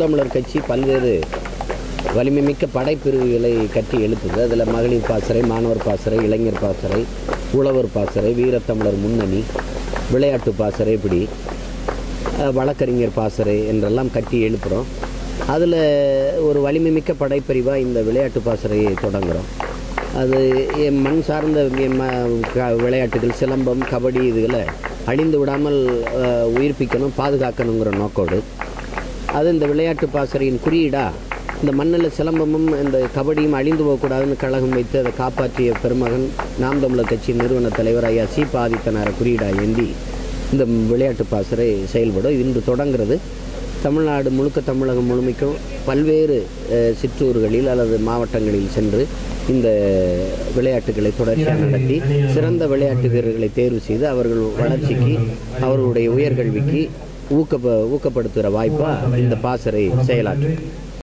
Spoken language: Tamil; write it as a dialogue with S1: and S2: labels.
S1: நாம் தமிழர் கட்சி பல்வேறு வலிமைமிக்க படைப்பிரிவுகளை கட்டி எழுப்புது அதில் மகளிர் பாசறை மாணவர் பாசறை இளைஞர் பாசறை உழவர் பாசறை வீரத்தமிழர் முன்னணி விளையாட்டு பாசறை இப்படி அஹ், வழக்கறிஞர் பாசறை என்றெல்லாம் கட்டி எழுப்புகிறோம் அதில் ஒரு வலிமைமிக்க படைப்பிரிவாக இந்த விளையாட்டு பாசறையை தொடங்குகிறோம் அது என் மண் சார்ந்த என் ம- க- விளையாட்டுகள் சிலம்பம் கபடி இதுகளை அழிந்து விடாமல் அஹ், உயிர்ப்பிக்கணும் பாதுகாக்கணுங்கிற நோக்கோடு அது இந்த விளையாட்டு பாசறையின் குறியீடா இந்த மண்ணில் சிலம்பமும் இந்த கபடியும் அழிந்து போகக்கூடாதுன்னு கழகம் வைத்து அதை காப்பாற்றிய பெருமகன் நாம் தமிழர் கட்சி நிறுவன தலைவர் ஐயா சி பாதித்தனார குறியீடா ஏந்தி இந்த விளையாட்டு பாசறை செயல்படும் இது இன்று தொடங்குறது தமிழ்நாடு முழுக்க தமிழகம் முழுமைக்கும் பல்வேறு அஹ், சிற்றூர்களில் அல்லது மாவட்டங்களில் சென்று இந்த விளையாட்டுகளை தொடர்ச்சியாக நடத்தி சிறந்த விளையாட்டு வீரர்களை தேர்வு செய்து அவர்கள் வளர்ச்சிக்கு அவர்களுடைய உயர்கல்விக்கு ஊக்க ஊக்கப்படுத்துகிற வாய்ப்பாக இந்த பாசறை செயலாற்றும்